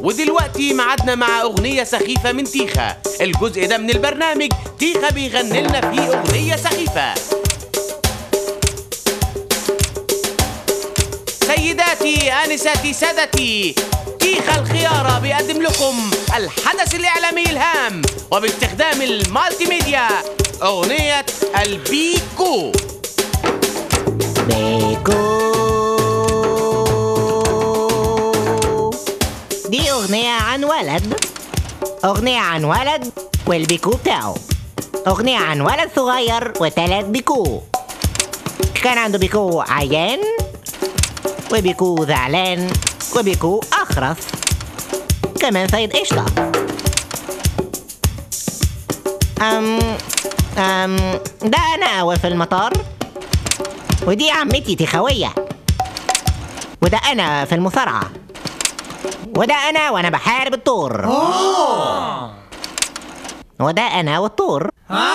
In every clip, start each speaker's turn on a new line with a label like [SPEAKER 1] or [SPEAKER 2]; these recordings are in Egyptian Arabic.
[SPEAKER 1] ودلوقتي معادنا مع أغنية سخيفة من تيخا الجزء ده من البرنامج تيخا بيغني لنا فيه أغنية سخيفة سيداتي آنساتي سادتي تيخا الخيارة بيقدم لكم الحدث الإعلامي الهام وباستخدام المالتي ميديا أغنية البيكو
[SPEAKER 2] بيكو دي أغنية عن ولد أغنية عن ولد والبيكو بتاعه أغنية عن ولد صغير وتلات بيكو كان عنده بيكو عيان وبيكو زعلان وبيكو أخرس كمان سيد قشطة أم أم ده أنا أول في المطار ودي عمتي تخوية وده أنا في المصارعة وده أنا وأنا بحارب الطور وده أنا والطور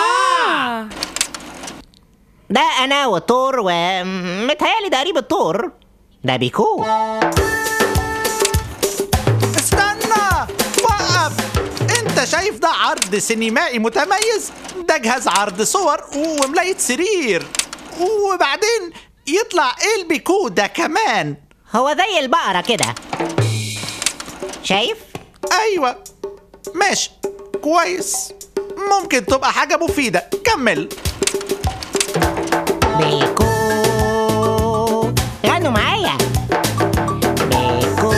[SPEAKER 2] ده أنا والطور ومتهيألي ده قريب الطور ده بيكو
[SPEAKER 3] استنى وقف انت شايف ده عرض سينمائي متميز ده جهاز عرض صور وملاية سرير وبعدين يطلع ايه البيكو ده كمان
[SPEAKER 2] هو زي البقرة كده شايف؟
[SPEAKER 3] ايوه ماشي كويس ممكن تبقى حاجة مفيدة كمل
[SPEAKER 2] بيكو غنوا معايا بيكو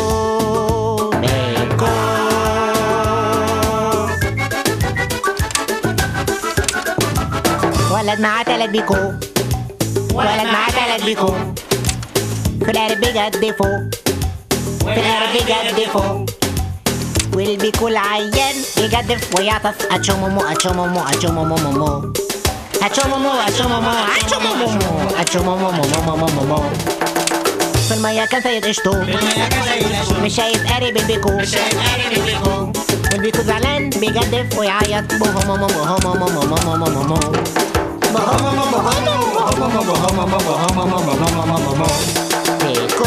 [SPEAKER 2] بيكو ولد معاه تلات بيكو ولد معاه تلات بيكو في القلب بجد فوق في القلب بجد فوق والبيكو العيان يجدف ويعطس اتشومومو اتشومومو اتشومومو اتشومومو اتشومومو اتشومومو اتشومومو في المية كان سيد قشطو مش شايف قارب البيكو والبيكو زعلان بيجدف ويعيط بوهومومو بوهومومو بوهومومو بيكو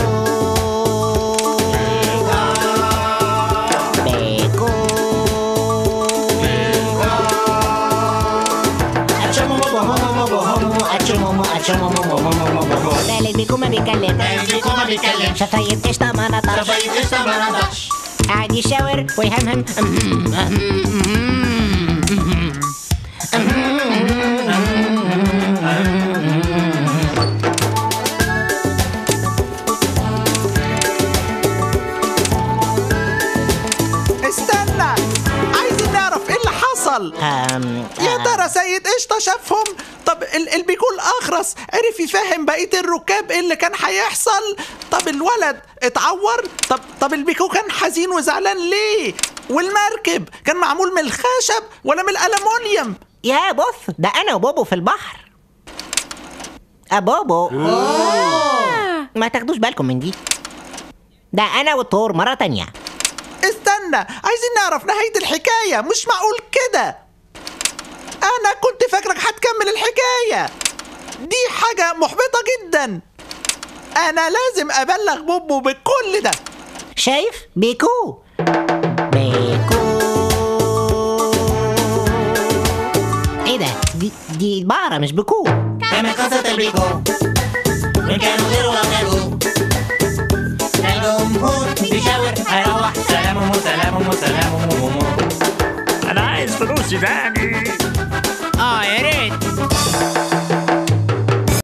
[SPEAKER 2] بيكو اتشومومو بوهومومو بوهومومو اتشومومو اتشومومو تالت بيكو ما بيتكلم
[SPEAKER 4] بيكو ما بيتكلمش
[SPEAKER 2] شفايف قشطة ما نطقش
[SPEAKER 4] شفايف قشطة ما نضحش
[SPEAKER 2] قاعد يشاور ويهمهم
[SPEAKER 3] استنى عايزين نعرف ايه اللي حصل
[SPEAKER 2] أم،
[SPEAKER 3] يا
[SPEAKER 2] آه،
[SPEAKER 3] ترى سيد قشطة شافهم طب ال- البيكو الأخرس عرف يفهم بقية الركاب ايه اللي كان هيحصل طب الولد اتعور طب طب البيكو كان حزين وزعلان ليه والمركب كان معمول من الخشب ولا من الألمونيوم
[SPEAKER 2] يا بص ده انا وبوبو في البحر أه بوبو ما تاخدوش بالكم من دي ده انا والطور مرة تانية
[SPEAKER 3] استنى عايزين نعرف نهاية الحكاية مش معقول كده أنا كنت فاكرك هتكمل الحكاية دي حاجة محبطة جدا أنا لازم أبلغ بوبو بكل ده
[SPEAKER 2] شايف بيكو بيكو ايه ده دي دي بقرة مش بيكو
[SPEAKER 4] كما قصة البيكو وإن كانوا غير وغيره الجمهور بيشاور هيروح سلامه سلامه سلامه
[SPEAKER 5] انا عايز فلوسي تاني
[SPEAKER 1] آه يا ريت